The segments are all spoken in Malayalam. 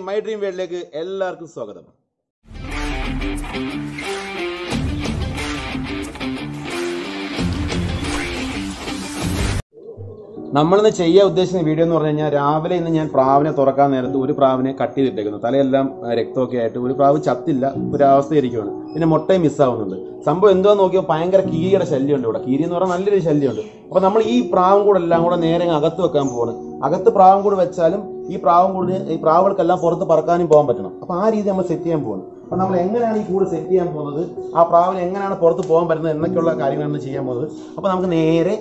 മൈ ഡ്രീം വേൾഡിലേക്ക് എല്ലാവർക്കും സ്വാഗതം നമ്മളിന്ന് ചെയ്യാൻ ഉദ്ദേശിക്കുന്ന വീഡിയോ എന്ന് പറഞ്ഞു കഴിഞ്ഞാൽ രാവിലെ ഇന്ന് ഞാൻ പ്രാവിനെ തുറക്കാൻ നേരത്ത് ഒരു പ്രാവിനെ കട്ട് ചെയ്തിട്ടേക്കുന്നു തലയെല്ലാം ആ, രക്തമൊക്കെ ആയിട്ട് ഒരു പ്രാവ് ചത്തില്ല ഒരു അവസ്ഥയിരിക്കുവാണ് പിന്നെ മുട്ടയും മിസ്സാവുന്നുണ്ട് സംഭവം എന്തോ നോക്കിയാൽ ഭയങ്കര കീരിയുടെ ശല്യമുണ്ട് ഇവിടെ കീരി എന്ന് പറഞ്ഞാൽ നല്ലൊരു ശല്യമുണ്ട് അപ്പൊ നമ്മൾ ഈ പ്രാവും കൂടെ എല്ലാം കൂടെ നേരെ അങ്ങ് അകത്ത് വെക്കാൻ പോവാണ് അകത്ത് പ്രാവും കൂടെ വെച്ചാലും ഈ പ്രാവും കൂടി ഈ പ്രാവുകൾക്കെല്ലാം പുറത്ത് പറക്കാനും പോകാൻ പറ്റണം അപ്പൊ ആ രീതി നമ്മൾ സെറ്റ് ചെയ്യാൻ പോകുന്നു അപ്പൊ നമ്മൾ എങ്ങനെയാണ് ഈ കൂട് സെറ്റ് ചെയ്യാൻ പോകുന്നത് ആ പ്രാവിന് എങ്ങനെയാണ് പുറത്ത് പോകാൻ പറ്റുന്നത് എന്നൊക്കെയുള്ള കാര്യങ്ങളാണ് ചെയ്യാൻ പോകുന്നത് അപ്പൊ നമുക്ക് നേരെ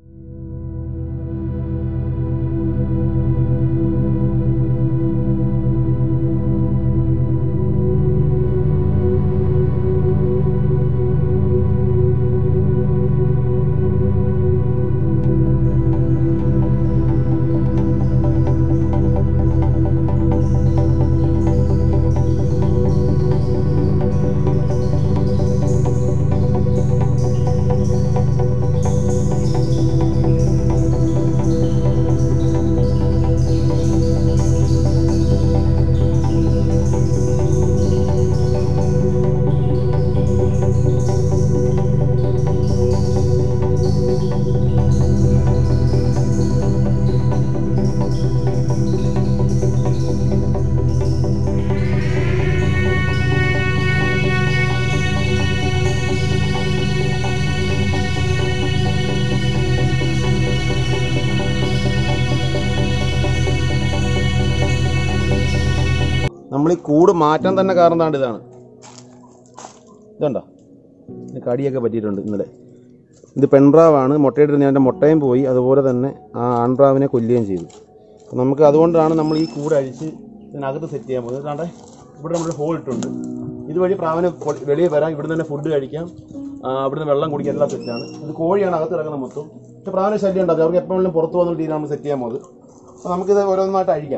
നമ്മൾ ഈ കൂട് മാറ്റാൻ തന്നെ കാരണം താണ്ട് ഇതാണ് ഇതുണ്ടോ ഇത് കടിയൊക്കെ പറ്റിയിട്ടുണ്ട് ഇന്നലെ ഇത് പെൺപ്രാവാണ് മുട്ടയിട്ട് ഞാൻ മുട്ടയും പോയി അതുപോലെ തന്നെ ആ ആൺപ്രാവിനെ കൊല്ലുകയും ചെയ്തു അപ്പം നമുക്ക് അതുകൊണ്ടാണ് നമ്മൾ ഈ കൂട് അഴിച്ച് ഇതിനകത്ത് സെറ്റ് ചെയ്യാൻ പോകുന്നത് കാരണം ഇവിടെ നമ്മൾ ഹോൾ ഇട്ടുണ്ട് ഇതുവഴി പ്രാവിന് പൊ- വെളിയിൽ വരാം ഇവിടെ തന്നെ ഫുഡ് കഴിക്കാം ആ, അവിടുന്ന് വെള്ളം കുടിക്കാൻ എല്ലാം സെറ്റാണ് ഇത് കോഴിയാണ് അകത്ത് ഇറങ്ങുന്നത് മൊത്തം പക്ഷെ പ്രാവിന് ശല്യം ഉണ്ടാകും അവർക്ക് എപ്പോഴും പുറത്ത് പോകുന്ന രീതിയിൽ നമ്മൾ സെറ്റ് ചെയ്യാൻ പോകുന്നത് അപ്പോൾ നമുക്കിത് ഓരോന്നായിട്ട് അഴിക്കാം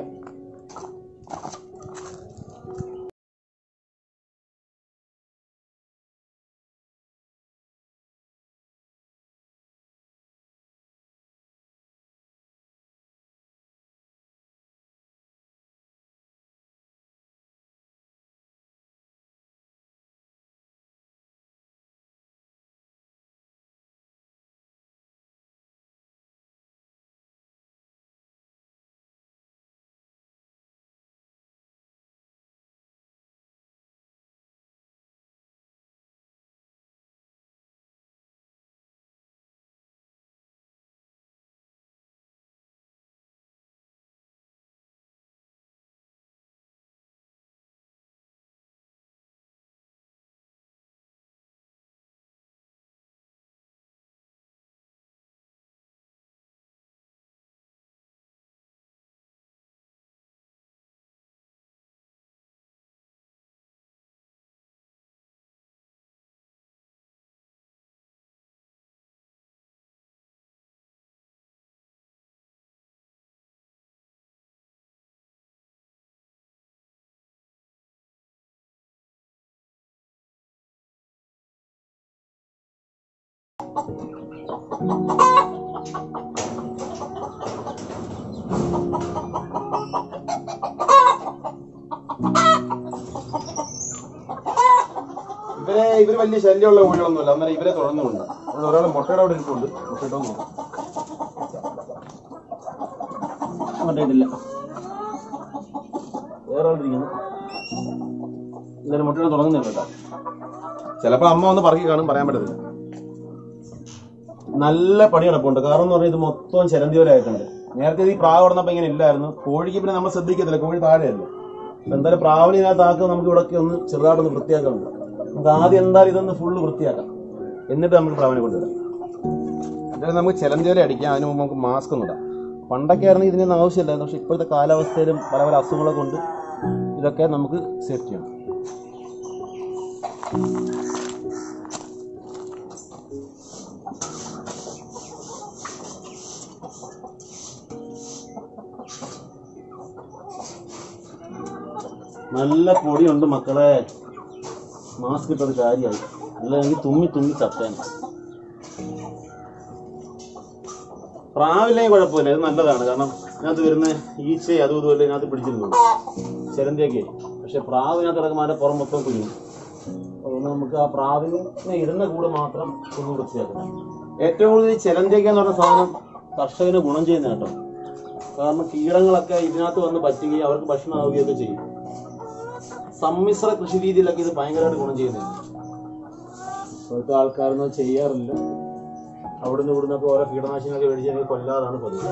ഇവരെ ഇവര് വലിയ ശല്യമുള്ള കോഴികളൊന്നുമില്ല അന്നേരം ഇവരെ തുടർന്നുണ്ട് ഇവിടെ ഒരാൾ മുട്ടയുടെ അവിടെ ഇരിപ്പുണ്ട് മുട്ടയിട്ടോ നോക്കാം മുട്ടയിട്ടില്ല വേറെ ഇരിക്കുന്നു ഇന്നലെ മുട്ടയുടെ തുടങ്ങുന്നില്ല കേട്ടോ ചിലപ്പോ അമ്മ വന്ന് പറക്കി കാണും പറയാൻ പറ്റത്തില്ല നല്ല പണി കിടപ്പുണ്ട് കാരണം എന്ന് പറഞ്ഞാൽ ഇത് മൊത്തം ചിലന്തിയോലായിട്ടുണ്ട് നേരത്തെ ഇത് ഈ പ്രാവ് കിടന്നപ്പോ ഇങ്ങനെ ഇല്ലായിരുന്നു കോഴിക്ക് പിന്നെ നമ്മൾ ശ്രദ്ധിക്കത്തില്ല കോഴി താഴെയല്ലോ അപ്പൊ എന്തായാലും പ്രാവിനെ ഇതിനകത്താക്ക് നമുക്ക് ഇവിടെ ഒന്ന് ചെറുതായിട്ടൊന്ന് വൃത്തിയാക്കാനുണ്ട് നമുക്ക് ആദ്യം എന്തായാലും ഇതൊന്ന് ഫുള്ള് വൃത്തിയാക്കാം എന്നിട്ട് നമുക്ക് പ്രാവിനെ കൊണ്ടുവരാം എന്തായാലും നമുക്ക് ചിലന്തിയോല അടിക്കാം അതിന് മുമ്പ് നമുക്ക് മാസ്ക് ഒന്നും ഇടാം പണ്ടൊക്കെ ആയിരുന്നെങ്കിൽ ഇതിനൊന്നും ആവശ്യമില്ലായിരുന്നു പക്ഷെ ഇപ്പോഴത്തെ കാലാവസ്ഥയിലും പല പല അസുഖങ്ങളെ കൊണ്ട് ഇതൊക്കെ നമുക്ക് സേഫ്റ്റി ചെയ്യണം നല്ല പൊടിയുണ്ട് മക്കളെ മാസ്ക് ഇട്ടത് കാര്യമായി അല്ലെങ്കിൽ തുമ്മി തുമ്മി ചത്തേനെ പ്രാവില്ലെങ്കിൽ കുഴപ്പമില്ല ഇത് നല്ലതാണ് കാരണം ഇതിനകത്ത് വരുന്ന ഈച്ച അതും ഇതുമല്ല ഇതിനകത്ത് പിടിച്ചിരുന്നു ചിലന്തിയൊക്കെ പക്ഷെ പ്രാവിനകത്ത് കിടക്കുമ്പോൾ അതിന്റെ പുറം മൊത്തം കുഞ്ഞു അതുകൊണ്ട് നമുക്ക് ആ പ്രാവിനെ ഇടുന്ന കൂട് മാത്രം ഒന്ന് വൃത്തിയാക്കണം ഏറ്റവും കൂടുതൽ ഈ ചിലന്തിയൊക്കെ എന്ന് പറഞ്ഞ സാധനം കർഷകന് ഗുണം ചെയ്യുന്ന കേട്ടോ കാരണം കീടങ്ങളൊക്കെ ഇതിനകത്ത് വന്ന് പറ്റുകയും അവർക്ക് ഭക്ഷണം ആവുകയൊക്കെ ചെയ്യും സമ്മിശ്ര കൃഷി രീതിയിലൊക്കെ ഇത് ഭയങ്കരമായിട്ട് ഗുണം ചെയ്യുന്നുണ്ട് ഇപ്പോഴത്തെ ആൾക്കാരൊന്നും അത് ചെയ്യാറില്ല അവിടുന്ന് ഇവിടുന്നൊക്കെ ഓരോ കീടനാശിനികളൊക്കെ മേടിച്ച് കൊല്ലാറാണ് പതിവ്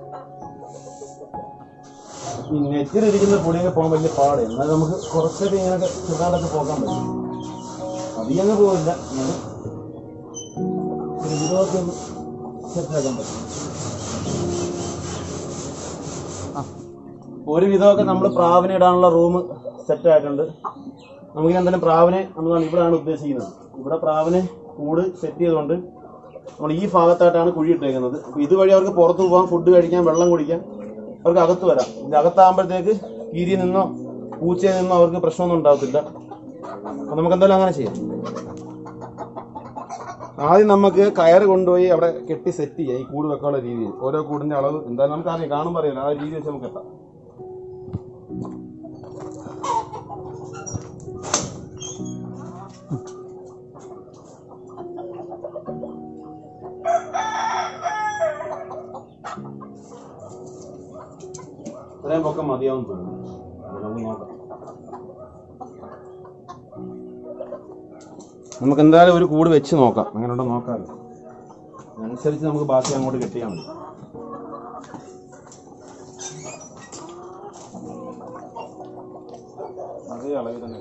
ഈ നെറ്റിലിരിക്കുന്ന പൊടിയൊക്കെ പോകാൻ വലിയ പാട് എന്നാൽ നമുക്ക് കുറച്ചൊക്കെ ഇങ്ങനെയൊക്കെ ചെറുതായിട്ടൊക്കെ പോകാൻ പറ്റും അധികം പോകില്ല എന്നാലും ഒരു വിധമൊക്കെ ഒന്ന് സെറ്റാക്കാൻ പറ്റും ഒരു വിധമൊക്കെ നമ്മൾ പ്രാവിനെ ഇടാനുള്ള റൂം സെറ്റ് ആയിട്ടുണ്ട് നമുക്കിനി എന്തായാലും പ്രാവിനെ നമ്മൾ ഇവിടെയാണ് ഉദ്ദേശിക്കുന്നത് ഇവിടെ പ്രാവിനെ കൂട് സെറ്റ് ചെയ്തുകൊണ്ട് നമ്മൾ ഈ ഭാഗത്തായിട്ടാണ് കുഴി ഇട്ടേക്കുന്നത് അപ്പോൾ ഇതുവഴി അവർക്ക് പുറത്ത് പോകാം ഫുഡ് കഴിക്കാൻ വെള്ളം കുടിക്കാം അവർക്ക് അകത്ത് വരാം ഇത് അകത്താകുമ്പോഴത്തേക്ക് കീരിയിൽ നിന്നോ പൂച്ചയിൽ നിന്നോ അവർക്ക് പ്രശ്നമൊന്നും ഉണ്ടാകത്തില്ല അപ്പോൾ നമുക്ക് എന്തായാലും അങ്ങനെ ചെയ്യാം ആദ്യം നമുക്ക് കയറ് കൊണ്ടുപോയി അവിടെ കെട്ടി സെറ്റ് ചെയ്യാം ഈ കൂട് വെക്കാനുള്ള രീതിയിൽ ഓരോ കൂടിന്റെ അളവ് എന്തായാലും നമുക്ക് അറിയാം കാണുമ്പോൾ അറിയാലോ ആ രീതി വെച്ച് നമുക്ക് എത്താം ഇത്രയും പൊക്കം മതിയാവും തോന്നുന്നു അപ്പോൾ നമുക്ക് നോക്കാം നമുക്ക് എന്തായാലും ഒരു കൂട് വെച്ച് നോക്കാം അങ്ങനെ ഉണ്ടോ നോക്കാമല്ലോ അതനുസരിച്ച് നമുക്ക് ബാക്കി അങ്ങോട്ട് കെട്ടിയാൽ മതി അതേ അളവിൽ തന്നെ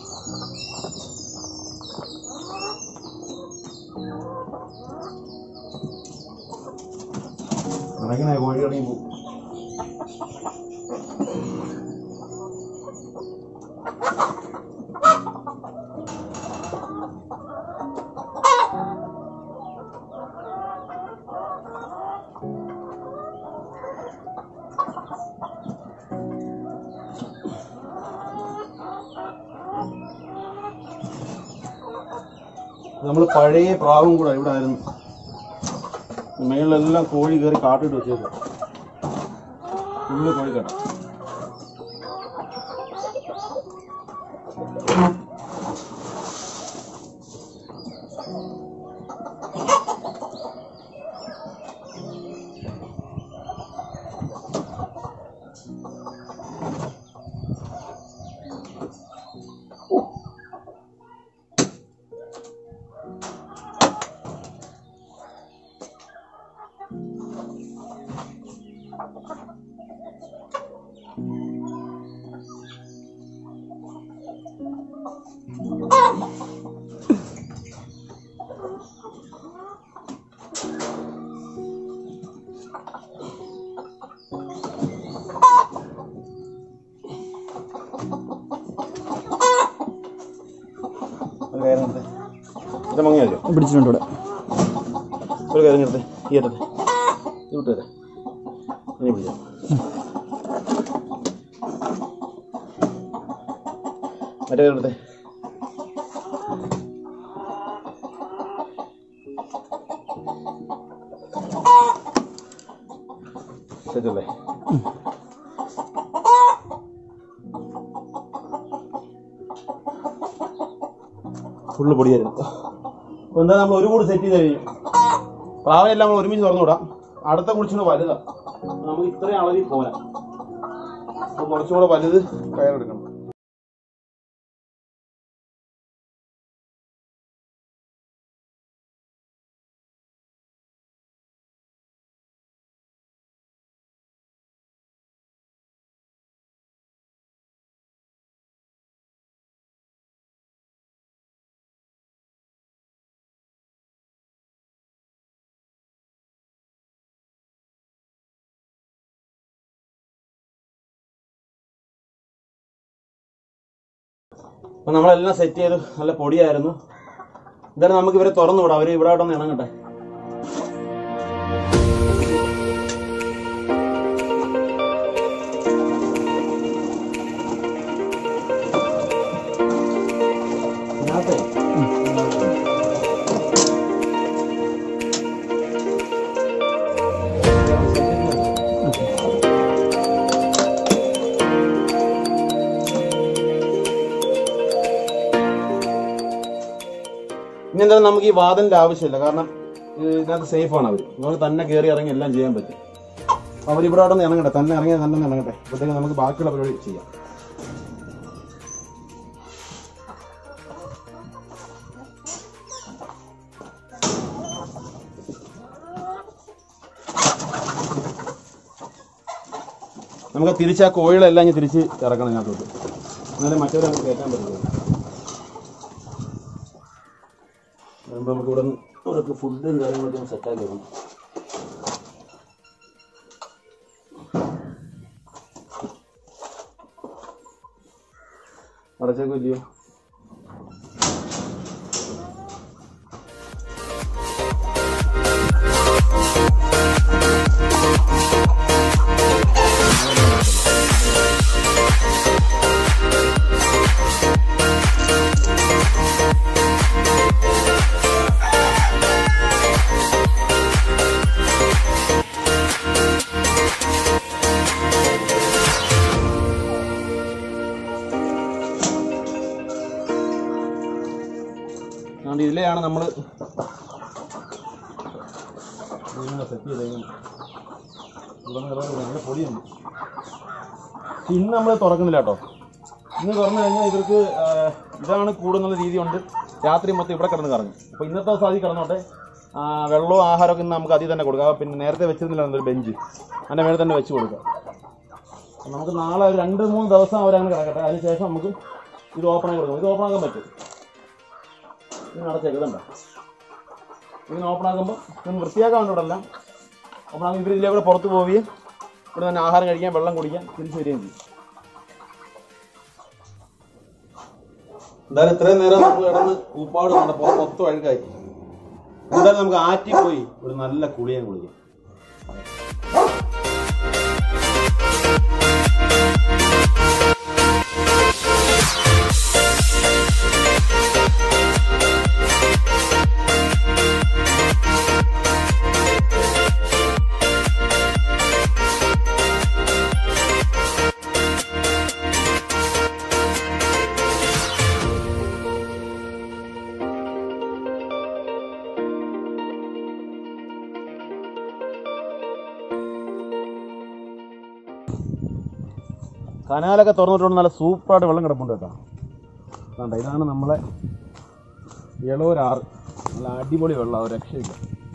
കണക്കിനാ കോഴി ഇറങ്ങി പോകും നമ്മൾ പഴയ പ്രാവും കൂടെ ഇവിടെ ആയിരുന്നു മേളിലെല്ലാം കോഴി കയറി കാട്ടിട്ട് വെച്ചേക്കും ഫുള്ള് കോഴിക്കട ഒരു കയറി നിർത്തേ ഇത് മങ്ങിയാലോ പിടിച്ചിട്ടുണ്ട് ഇവിടെ ഒരു കയറി നിർത്തേ ഈ അറ്റത്തെ ഇത് വിട്ടുതരാം ഇനി പിടിക്കാം മറ്റേ കയറി എടുത്തേ സെറ്റല്ലേ ഫുള്ള് പൊടിയായിരുന്നു അപ്പൊ എന്താ നമ്മൾ ഒരു കൂടി സെറ്റ് ചെയ്ത് കഴിഞ്ഞു പ്രാവെല്ലാം നമ്മൾ ഒരുമിച്ച് തുറന്നു വിടാം അടുത്ത കുളിച്ചുകൂടെ വലുതാ നമുക്ക് ഇത്രയും അളവിൽ പോരാ അപ്പൊ കുറച്ചും കൂടെ വലുത് കയറെടുക്കണം അപ്പൊ നമ്മളെല്ലാം സെറ്റ് ചെയ്തു നല്ല പൊടിയായിരുന്നു എന്തായാലും നമുക്ക് ഇവരെ തുറന്നു വിടാം അവര് ഇവിടെ ഒന്ന് ഇണങ്ങട്ടെ ഇതിനകത്തെ ഇനി എന്തായാലും നമുക്ക് ഈ വാതിലിന്റെ ആവശ്യമില്ല കാരണം ഇത് ഇതിനകത്ത് സേഫ് ആണ് അവർ നമുക്ക് തന്നെ കയറി ഇറങ്ങി എല്ലാം ചെയ്യാൻ പറ്റും അപ്പൊ അവർ ഇവിടെ അവിടെ നിന്ന് ഇറങ്ങട്ടെ തന്നെ ഇറങ്ങി തന്നെ ഇറങ്ങട്ടെ അപ്പോഴത്തേക്ക് നമുക്ക് ബാക്കിയുള്ള പരിപാടി ചെയ്യാം നമുക്ക് തിരിച്ച് ആ കോഴികളെല്ലാം ഇനി തിരിച്ച് ഇറക്കണം ഇതിനകത്തോട്ട് എന്നാലേ മറ്റവരെ നമുക്ക് കയറ്റാൻ പറ്റുള്ളൂ അതുകൊണ്ട് നമുക്ക് ഇവിടെ അവർക്ക് ഫുഡും കാര്യങ്ങളൊക്കെ സെറ്റാക്കി വെക്കണം അടച്ചേക്കും ഇല്ലയോ അതുകൊണ്ട് ഇതിലെയാണ് നമ്മൾ സെറ്റ് ചെയ്തേക്കുന്നത് ഇവിടെ നിന്ന് ഇറങ്ങുന്നത് നല്ല പൊടിയുണ്ട് ഇന്ന് നമ്മൾ തുറക്കുന്നില്ല കേട്ടോ ഇന്ന് തുറന്നു കഴിഞ്ഞാൽ ഇവർക്ക് ആ, ഇതാണ് കൂടുന്നുള്ള രീതിയുണ്ട് രാത്രി മൊത്തം ഇവിടെ കിടന്ന് കറങ്ങും അപ്പോൾ ഇന്നത്തെ ദിവസം അതിൽ കിടന്നോട്ടെ ആ, വെള്ളവും ആഹാരമൊക്കെ ഇന്ന് നമുക്ക് അതിൽ തന്നെ കൊടുക്കാം പിന്നെ നേരത്തെ വെച്ചിരുന്നില്ല ഒരു ബെഞ്ച് അതിൻ്റെ മേലെ തന്നെ വെച്ച് കൊടുക്കാം അപ്പോൾ നമുക്ക് നാളെ ഒരു രണ്ട് മൂന്ന് ദിവസം അവരങ്ങനെ കിടക്കട്ടെ അതിന് ശേഷം നമുക്ക് ഇത് ഓപ്പൺ ആക്കി കൊടുക്കാം ഇത് ഓപ്പൺ ആക്കാൻ പറ്റും ഇതിന് അടച്ചേക്കതണ്ട ഇതിന് ഓപ്പൺ ആക്കുമ്പോൾ ഇതൊന്ന് വൃത്തിയാക്കാൻ വേണ്ടി ഇവിടെ എല്ലാം ഓപ്പൺ ആകുമ്പോൾ ഇവർ ഇതിലെ കൂടെ പുറത്ത് പോവുകയും ഇവിടെ തന്നെ ആഹാരം കഴിക്കാൻ വെള്ളം കുടിക്കാൻ തിരിച്ചു വരികയും ചെയ്യും എന്തായാലും ഇത്രയും നേരം നമ്മൾ കിടന്ന് ഊപ്പാട് നടപ്പോൾ മൊത്തം അഴുക്കായി എന്തായാലും നമുക്ക് ആറ്റി പോയി ഒരു നല്ല കുളിയും കുളിക്കാം കനാലൊക്കെ തുറന്നിട്ടുണ്ട് നല്ല സൂപ്പറായിട്ട് വെള്ളം കിടപ്പുണ്ട് കേട്ടോ കണ്ട ഇതാണ് നമ്മളെ ഇളവരാറ് നല്ല അടിപൊളി വെള്ളം ഒരു രക്ഷയില്ല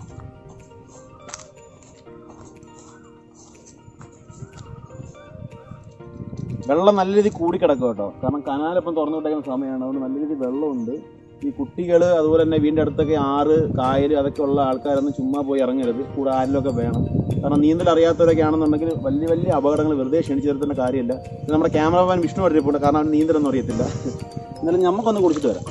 വെള്ളം നല്ല രീതിയിൽ കൂടി കിടക്കും കേട്ടോ കാരണം കനാലിപ്പം തുറന്നു വിട്ടേക്കുന്ന സമയമാണ് അതുകൊണ്ട് നല്ല രീതിയിൽ വെള്ളമുണ്ട് ഈ കുട്ടികൾ അതുപോലെ തന്നെ വീടിൻ്റെ അടുത്തൊക്കെ ആറ് കായൽ അതൊക്കെ ഉള്ള ആൾക്കാരൊന്നും ചുമ്മാ പോയി ഇറങ്ങരുത് കൂടെ ആരിലൊക്കെ വേണം കാരണം നീന്തൽ അറിയാത്തവരൊക്കെ ആണെന്നുണ്ടെങ്കിൽ വലിയ വലിയ അപകടങ്ങൾ വെറുതെ ക്ഷണിച്ചു തരത്തേണ്ട കാര്യമില്ല ഇത് നമ്മുടെ ക്യാമറമാൻ വിഷ്ണു അറിയപ്പെടും കാരണം അവന് നീന്തലൊന്നും അറിയത്തില്ല എന്നാലും നമുക്കൊന്ന് കുടിച്ചിട്ട് വരാം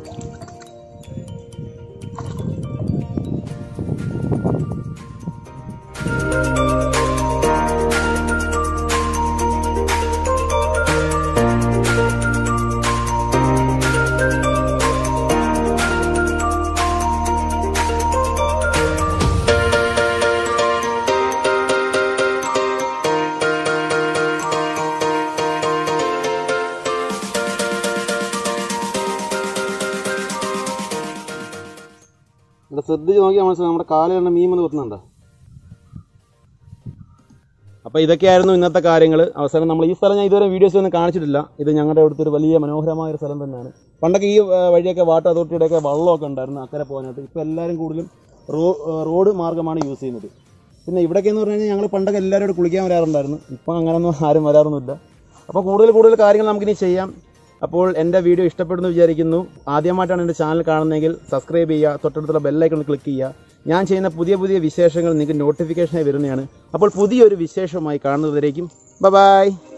ഇവിടെ ശ്രദ്ധിച്ച് നോക്കിയാൽ മനസ്സിലാവും നമ്മുടെ കാലിലുള്ള മീൻ വന്ന് കുത്തുന്നുണ്ടോ അപ്പോൾ ഇതൊക്കെയായിരുന്നു ഇന്നത്തെ കാര്യങ്ങൾ അവസാനം നമ്മൾ ഈ സ്ഥലം ഞാൻ ഇതുവരെ വീഡിയോസ് ഒന്നും കാണിച്ചിട്ടില്ല ഇത് ഞങ്ങളുടെ അവിടുത്തെ ഒരു വലിയ മനോഹരമായ ഒരു സ്ഥലം തന്നെയാണ് പണ്ടൊക്കെ ഈ ആ, വഴിയൊക്കെ വാട്ടർ അതോറിറ്റിയുടെയൊക്കെ വെള്ളമൊക്കെ ഉണ്ടായിരുന്നു അക്കരെ പോകാനായിട്ട് ഇപ്പോൾ എല്ലാവരും കൂടുതലും റോ റോഡ് മാർഗ്ഗമാണ് യൂസ് ചെയ്യുന്നത് പിന്നെ ഇവിടെയൊക്കെ എന്ന് പറഞ്ഞു കഴിഞ്ഞാൽ ഞങ്ങൾ പണ്ടൊക്കെ എല്ലാവരും ഇവിടെ കുളിക്കാൻ വരാറുണ്ടായിരുന്നു ഇപ്പം അങ്ങനെയൊന്നും ആരും വരാറൊന്നുമില്ല അപ്പോൾ കൂടുതൽ കൂടുതൽ കാര്യങ്ങൾ നമുക്കിനി ചെയ്യാം അപ്പോൾ എൻ്റെ വീഡിയോ ഇഷ്ടപ്പെടുന്നു വിചാരിക്കുന്നു ആദ്യമായിട്ടാണ് എൻ്റെ ചാനൽ കാണുന്നതെങ്കിൽ സബ്സ്ക്രൈബ് ചെയ്യുക തൊട്ടടുത്തുള്ള ബെല്ലൈക്കൺ ക്ലിക്ക് ചെയ്യുക ഞാൻ ചെയ്യുന്ന പുതിയ പുതിയ വിശേഷങ്ങൾ നിങ്ങൾക്ക് നോട്ടിഫിക്കേഷനായി വരുന്നതാണ് അപ്പോൾ പുതിയൊരു വിശേഷമായി കാണുന്നതുവരേക്കും ബൈ